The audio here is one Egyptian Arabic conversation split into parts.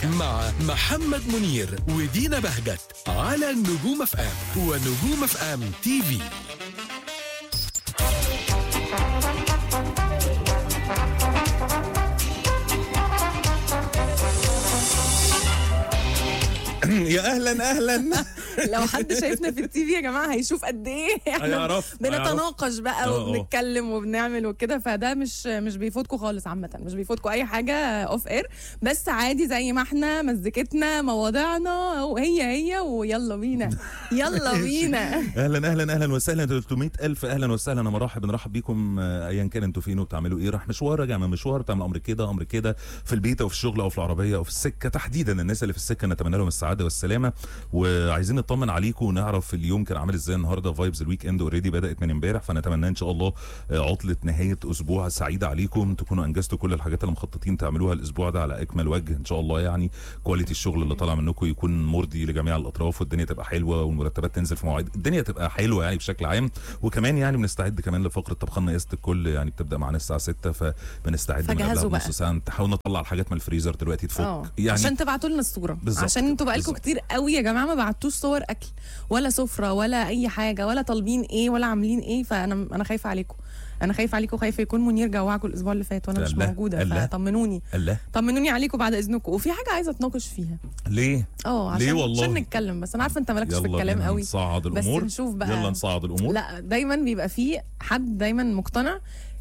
مع محمد منير ودينا بهجت على نجوم اف ام ونجوم اف ام تي في يا اهلا اهلا لو حد شايفنا في التي في يا جماعه هيشوف قد ايه احنا هيعرف- بنتناقش بقى اه، اه. وبنتكلم وبنعمل وكده فده مش مش بيفوتكم خالص عامه مش بيفوتكم اي حاجه اوف اير بس عادي زي ما احنا مزيكتنا مواضيعنا وهي هي ويلا بينا يلا بينا اهلا اهلا اهلا وسهلا 300 الف اهلا وسهلا انا مرحب نرحب بيكم آه، ايا كان انتوا فين وبتعملوا ايه راح مشوار راجع من مشوار بتعمل امر كده امر كده في البيت او في الشغل او في العربيه او في السكه تحديدا الناس اللي في السكه نتمنى لهم السعاده والسلامه وعايزين نطمن عليكم ونعرف اليوم كان عامل ازاي النهارده فايبز الويك اند اوريدي بدات من امبارح فنتمنى ان شاء الله آه، عطله نهايه اسبوع سعيده عليكم تكونوا انجزتوا كل الحاجات اللي مخططين تعملوها الاسبوع ده على اكمل وجه ان شاء الله يعني كواليتي الشغل اللي طالع منكم يكون مرضي لجميع الاطراف والدنيا تبقى حلوه والمرتبات تنزل في مواعيد الدنيا تبقى حلوه يعني بشكل عام وكمان يعني بنستعد كمان لفقره طبخنا قياسه الكل يعني بتبدا معانا الساعه 6 فبنستعد من قبلها فجهزوا بنص بقى. ساعه نحاول نطلع الحاجات من الفريزر دلوقتي تفك اه يعني عشان تبعتوا لنا الصوره بالظبط عشان انتوا بقالكم بالظبط. كتير قوي يا جماعه ما بعتوش صور اكل ولا سفره ولا اي حاجه ولا طالبين ايه ولا عاملين ايه فانا انا خايفه عليكم انا خايفه عليكم خايفه يكون منير جوعكم الاسبوع اللي فات وانا مش الله، موجوده الله. فطمنوني الله طمنوني عليكم بعد اذنكم وفي حاجه عايزه اتناقش فيها ليه اه عشان ليه والله؟ عشان نتكلم بس انا عارفه انت مالكش في يلا الكلام بينا قوي نصعد بس الامور نشوف بقى يلا نصعد الامور لا دايما بيبقى في حد دايما مقتنع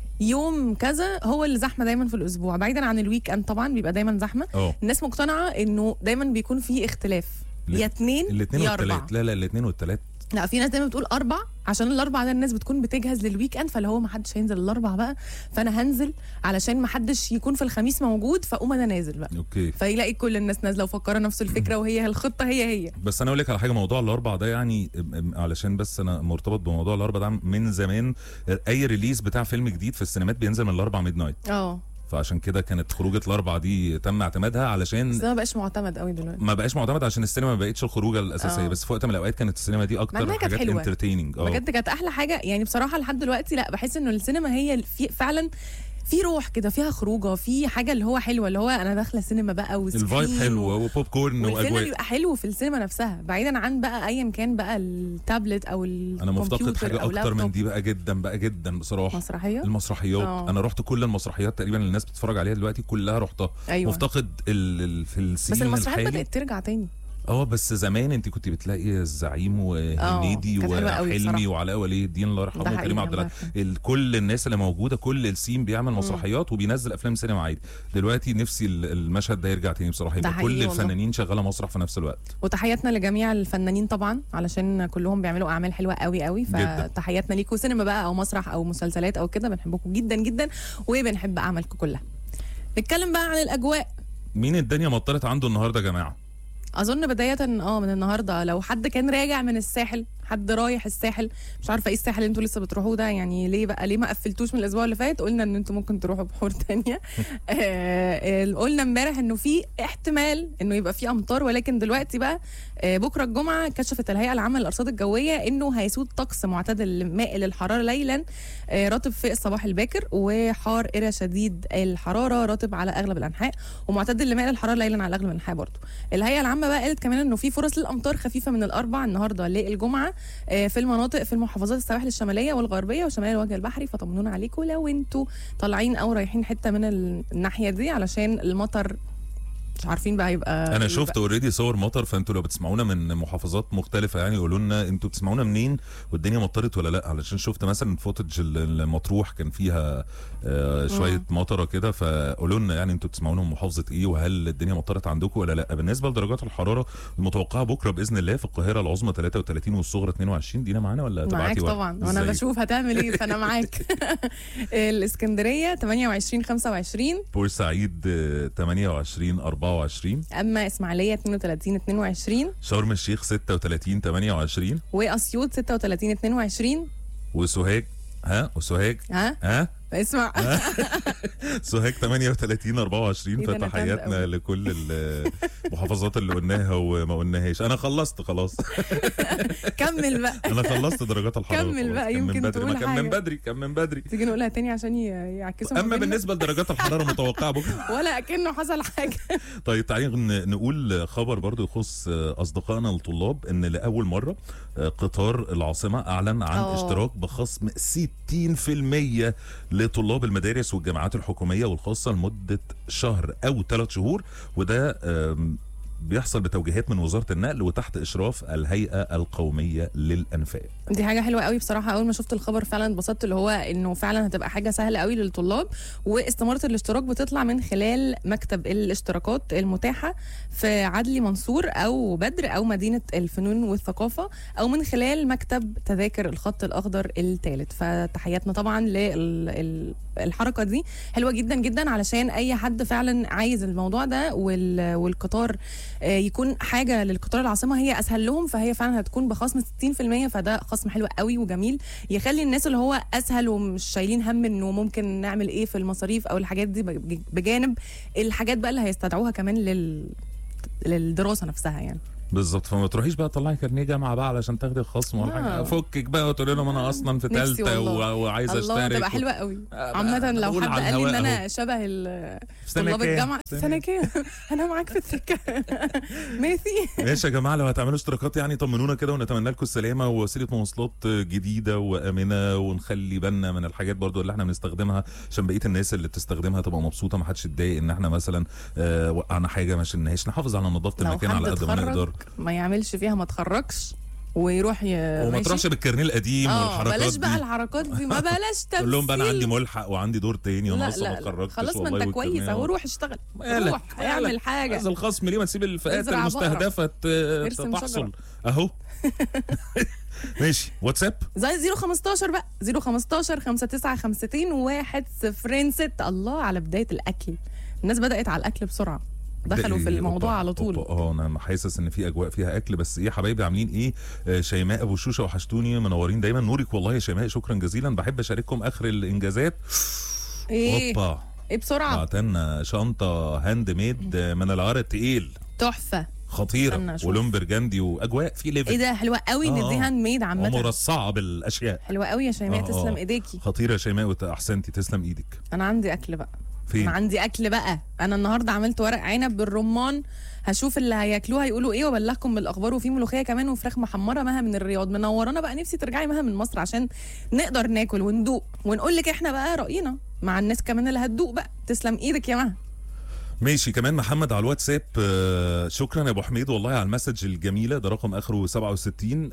يوم كذا هو اللي زحمه دايما في الاسبوع بعيدا عن الويك اند طبعا بيبقى دايما زحمه اه الناس مقتنعه انه دايما بيكون في اختلاف ال- يا اتنين الاثنين يا اربعه والثلاث لا لا الاثنين والثلاث لا في ناس دايما بتقول اربع عشان الاربع ده الناس بتكون بتجهز للويك اند فاللي هو ما حدش هينزل الاربع بقى فانا هنزل علشان ما حدش يكون في الخميس موجود فاقوم انا نازل بقى اوكي فيلاقي كل الناس نازله وفكره نفس الفكره وهي الخطه هي هي بس انا اقول لك على حاجه موضوع الاربع ده يعني م- م- علشان بس انا مرتبط بموضوع الاربع ده من زمان اي ريليز بتاع فيلم جديد في السينمات بينزل من الاربع ميد نايت اه فعشان كده كانت خروجه الاربع دي تم اعتمادها بس علشان ده ما بقاش معتمد قوي دلوقتي ما بقاش معتمد عشان السينما ما بقتش الخروجه الاساسيه آه. بس في وقت من الاوقات كانت السينما دي مع اكتر إنها كانت حاجات حلوة. انترتيننج اه بجد كانت احلى حاجه يعني بصراحه لحد دلوقتي لا بحس انه السينما هي في فعلا في روح كده فيها خروجه في حاجه اللي هو حلوه اللي هو انا داخله سينما بقى الفايب وسكرين حلو و... وبوب كورن والفيلم واجواء بيبقى حلو في السينما نفسها بعيدا عن بقى ايا كان بقى التابلت او انا مفتقد الكمبيوتر حاجه أو اكتر من لابتوب. دي بقى جدا بقى جدا بصراحه مسرحيه المسرحيات آه. انا رحت كل المسرحيات تقريبا اللي الناس بتتفرج عليها دلوقتي كلها رحتها ايوه مفتقد ال... ال... في السين بس المسرحيات الحالي بدات ترجع تاني اه بس زمان انت كنت بتلاقي الزعيم وهنيدي كانت حلوة قوي وحلمي بصراحة. وعلاء ولي الدين الله ده يرحمه حقيقي، وكريم عبد الله العزيز يرحمه. ال- كل الناس اللي موجوده كل السين بيعمل مسرحيات وبينزل افلام سينما عادي دلوقتي نفسي ال- المشهد ده يرجع تاني بصراحه ده يبقى حقيقي كل والله. الفنانين شغاله مسرح في نفس الوقت وتحياتنا لجميع الفنانين طبعا علشان كلهم بيعملوا اعمال حلوه قوي قوي جدا. فتحياتنا ليكم سينما بقى او مسرح او مسلسلات او كده بنحبكم جدا جدا وبنحب اعمالكم كلها نتكلم بقى عن الاجواء مين الدنيا مطرت عنده النهارده يا جماعه اظن بدايه اه من النهارده لو حد كان راجع من الساحل حد رايح الساحل مش عارفه ايه الساحل اللي انتوا لسه بتروحوه ده يعني ليه بقى ليه ما قفلتوش من الاسبوع اللي فات قلنا ان انتوا ممكن تروحوا بحور تانية آه، آه، قلنا امبارح انه في احتمال انه يبقى في امطار ولكن دلوقتي بقى آه، بكره الجمعه كشفت الهيئه العامه للارصاد الجويه انه هيسود طقس معتدل مائل الحراره ليلا آه، رطب في الصباح الباكر وحار الى شديد الحراره رطب على اغلب الانحاء ومعتدل لمائل الحراره ليلا على اغلب الانحاء برضه الهيئه العامه بقى قالت كمان انه في فرص للامطار خفيفه من الاربع النهارده للجمعه آه، في المناطق في المحافظات السواحل الشماليه والغربيه وشمال الوجه البحري فطمنونا عليكم لو انتوا طالعين او رايحين حته من الناحيه دي علشان المطر مش عارفين بقى يبقى انا شفت اوريدي صور مطر فانتوا لو بتسمعونا من محافظات مختلفه يعني قولوا لنا انتوا بتسمعونا منين والدنيا مطرت ولا لا علشان شفت مثلا فوتج المطروح كان فيها آه شويه مطره كده فقولوا لنا يعني انتوا بتسمعونا من محافظه ايه وهل الدنيا مطرت عندكم ولا لا بالنسبه لدرجات الحراره المتوقعه بكره باذن الله في القاهره العظمى 33 والصغرى 22 دينا معانا ولا معاك تبعتي ورق؟ طبعا وانا إزيك؟ بشوف هتعمل ايه فانا معاك الاسكندريه 28 25 بورسعيد آه، 28 24 اما اسماعيليه 32 22 شرم الشيخ 36 28 واسيوط 36 22 وسوهاج ها وسوهاج ها ها اسمع سوهاج 38 24 إيه ده أنا فتحياتنا جامدة أوي. لكل المحافظات اللي قلناها وما قلناهاش انا خلصت خلاص كمل بقى انا خلصت درجات الحراره كمل خلاص. بقى، كان من يمكن بدري ما تقول كان من حاجة. بدري كان من بدري تيجي نقولها تاني عشان ي- يعكسوا اما ما بيننا؟ بالنسبه لدرجات الحراره متوقعه بكره ولا اكنه حصل حاجه طيب تعالي ن- نقول خبر برضو يخص اصدقائنا الطلاب ان لاول مره قطار العاصمه اعلن عن أوه. اشتراك بخصم 60% لطلاب المدارس والجامعات الحكوميه والخاصه لمده شهر او ثلاث شهور وده آم، بيحصل بتوجيهات من وزاره النقل وتحت اشراف الهيئه القوميه للانفاق دي حاجه حلوه قوي بصراحه اول ما شفت الخبر فعلا اتبسطت اللي هو انه فعلا هتبقى حاجه سهله قوي للطلاب واستماره الاشتراك بتطلع من خلال مكتب الاشتراكات المتاحه في عدلي منصور او بدر او مدينه الفنون والثقافه او من خلال مكتب تذاكر الخط الاخضر الثالث فتحياتنا طبعا للحركه دي حلوه جدا جدا علشان اي حد فعلا عايز الموضوع ده وال- والقطار آه، يكون حاجه للقطار العاصمه هي اسهل لهم فهي فعلا هتكون بخصم 60% فده خصم حلو قوي وجميل يخلي الناس اللي هو اسهل ومش شايلين هم انه ممكن نعمل ايه في المصاريف او الحاجات دي بج- بجانب الحاجات بقى اللي هيستدعوها كمان لل للدراسه نفسها يعني بالظبط فما تروحيش بقى تطلعي كارنيه جامعه بقى علشان تاخدي الخصم ولا آه. حاجه فكك بقى وتقولي لهم انا اصلا في نفسي ثالثه والله. وعايزه الله اشترك تبقى حلوه قوي آه، عامة لو بقول حد على قال لي ان الهواء انا أهو. شبه ال- في سنة طلاب كام؟ الجامعة سنة سنة كام؟ انا معاك في السكة ماشي ماشي يا جماعه لو هتعملوا اشتراكات يعني طمنونا كده ونتمنى لكم السلامه ووسيله مواصلات جديده وامنه ونخلي بالنا من الحاجات برضو اللي احنا بنستخدمها عشان بقيه الناس اللي بتستخدمها تبقى مبسوطه ما حدش يتضايق ان احنا مثلا آه وقعنا حاجه ما شلناهاش نحافظ على نظافه لو المكان حد على قد ما اتخرج نقدر ما يعملش فيها ما اتخرجش ويروح ي... وما ماشي؟ تروحش بالكارنيه القديم اه والحركات بلاش دي بقى الحركات دي ما بلاش تمثيل تقول لهم بقى انا عندي ملحق وعندي دور تاني وانا لا اصلا ما لا, لا. اتخرجتش خلاص ما والله انت كويس والكارنيه اهو أهو. روح اشتغل مالك؟ روح اعمل مالك؟ حاجة هذا الخصم ليه ما تسيب الفئات ازرع المستهدفه ت- ارسم تحصل شجرة. اهو ماشي واتساب زي 015 بقى 015 5952 1 0 6 الله على بداية الأكل الناس بدأت على الأكل بسرعة دخلوا ده في إيه؟ الموضوع أوبا، على طول أوبا. اه انا حاسس ان في اجواء فيها اكل بس ايه يا حبايبي عاملين ايه آه، شيماء ابو شوشه وحشتوني منورين دايما نورك والله يا شيماء شكرا جزيلا بحب اشارككم اخر الانجازات ايه اوبا ايه بسرعة بعتنا شنطه هاند ميد آه، من العار التقيل تحفة استنى خطيره أشوف. ولون برجندي واجواء في ايه ليفل ده حلوة قوي ان آه، دي آه. هاند ميد عامة ومرصعه بالاشياء حلوة قوي يا شيماء آه، تسلم آه. ايديكي خطيره يا شيماء وت- احسنتي تسلم ايدك انا عندي اكل بقى فين انا عندي اكل بقى انا النهارده عملت ورق عنب بالرمان هشوف اللي هياكلوها يقولوا ايه وابلغكم بالاخبار وفي ملوخيه كمان وفراخ محمره مها من الرياض منورانا بقى نفسي ترجعي مها من مصر عشان نقدر ناكل وندوق ونقول لك احنا بقى راينا مع الناس كمان اللي هتدوق بقى تسلم ايدك يا مها ماشي كمان محمد على الواتساب آه، شكرا يا ابو حميد والله على المسج الجميله ده رقم اخره 67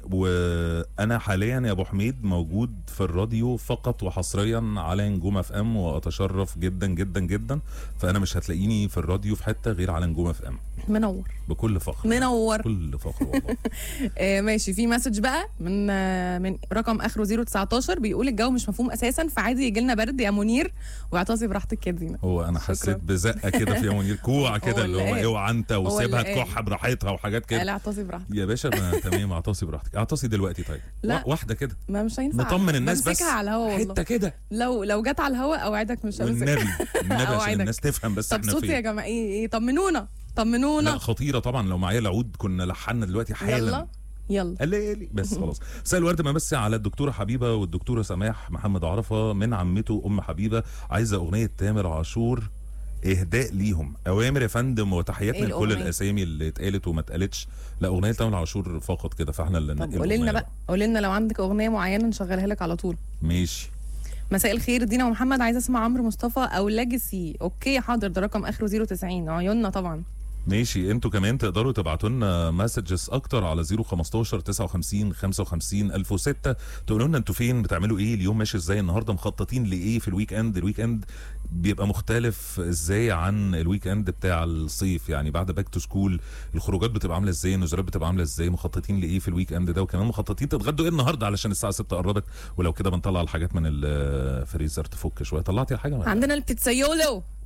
وانا حاليا يا ابو حميد موجود في الراديو فقط وحصريا على نجوم اف ام واتشرف جدا جدا جدا فانا مش هتلاقيني في الراديو في حته غير على نجوم اف ام منور بكل فخر منور بكل فخر والله آه ماشي في مسج بقى من آه من رقم اخره 019 بيقول الجو مش مفهوم اساسا فعادي يجي لنا برد يا منير واعتصي براحتك يا دينا هو انا شكراً. حسيت بزقه كده في منير كوع كده اللي هو اللي قال. اوعى انت هو وسيبها اللي قال. تكح براحتها وحاجات كده قال اعتصي براحتك يا باشا ما تمام اعتصي براحتك اعتصي دلوقتي طيب لا. وا- واحده كده ما مش هينفع نطمن الناس بس بمسكها على الهوا والله حته كده لو لو جت على الهوا اوعدك مش همسك والنبي النبي عشان أوعدك. الناس تفهم بس طب احنا صوتي يا فين جماعه ايه ايه طمنونا لا طمنونا خطيره طبعا لو معايا العود كنا لحنا دلوقتي حالا يلا يلا قليلي بس خلاص مساء الورد ممسي على الدكتوره حبيبه والدكتوره سماح محمد عرفه من عمته ام حبيبه عايزه اغنيه تامر عاشور اهداء ليهم اوامر يا فندم وتحياتنا إيه لكل الأغنية؟ الاسامي اللي اتقالت وما اتقالتش لا اغنيه تامر عاشور فقط كده فاحنا اللي طب ننقي قولي لنا الأغنية بقى قولي لنا لو عندك اغنيه معينه نشغلها لك على طول ماشي مساء الخير دينا ومحمد عايزه اسمع عمرو مصطفى او لاجسي اوكي حاضر ده رقم اخره 090 عيوننا طبعا ماشي انتوا كمان تقدروا تبعتوا لنا مسجز اكتر على 015 59 55 1006 تقولوا لنا انتوا فين بتعملوا ايه اليوم ماشي ازاي النهارده مخططين لايه في الويك اند الويك اند بيبقى مختلف ازاي عن الويك اند بتاع الصيف يعني بعد باك تو سكول الخروجات بتبقى عامله ازاي النزولات بتبقى عامله ازاي مخططين لايه في الويك اند ده وكمان مخططين تتغدوا ايه النهارده علشان الساعه 6 قربت ولو كده بنطلع الحاجات من الفريزر تفك شويه طلعتي الحاجه ولا لا؟ عندنا البيتزايولو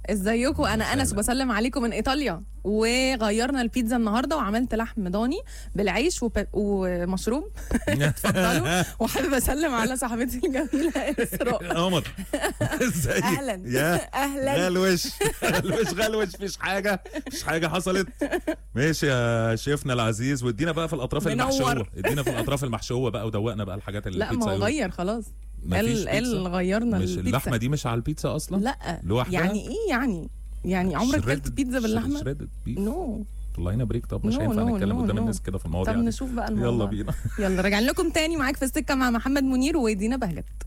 ازيكم انا مساء انس الخير. وبسلم عليكم من ايطاليا وغيرنا البيتزا النهارده وعملت لحم ضاني بالعيش وب... ومشروب اتفضلوا وحابب اسلم على صاحبتي الجميله اسراء قمر ازيك أهلاً. يا اهلا غلوش غلوش غلوش مفيش حاجه مفيش حاجه حصلت ماشي يا شيفنا العزيز وادينا بقى في الاطراف منور. المحشوه ادينا في الاطراف المحشوه بقى ودوقنا بقى الحاجات اللي لا ما هو غير خلاص مفيش قال قال بيتزا؟ غيرنا مش البيتزا اللحمه دي مش على البيتزا اصلا لا لوحدها؟ يعني ايه يعني يعني عمرك اكلت بيتزا باللحمه شريدد بيف نو طلعينا بريك طب مش No, هينفع no, نتكلم no, قدام no. الناس كده في المواضيع طب دي. نشوف بقى الموضوع يلا بينا يلا راجعين لكم تاني معاك في السكه مع محمد منير ودينا بهجت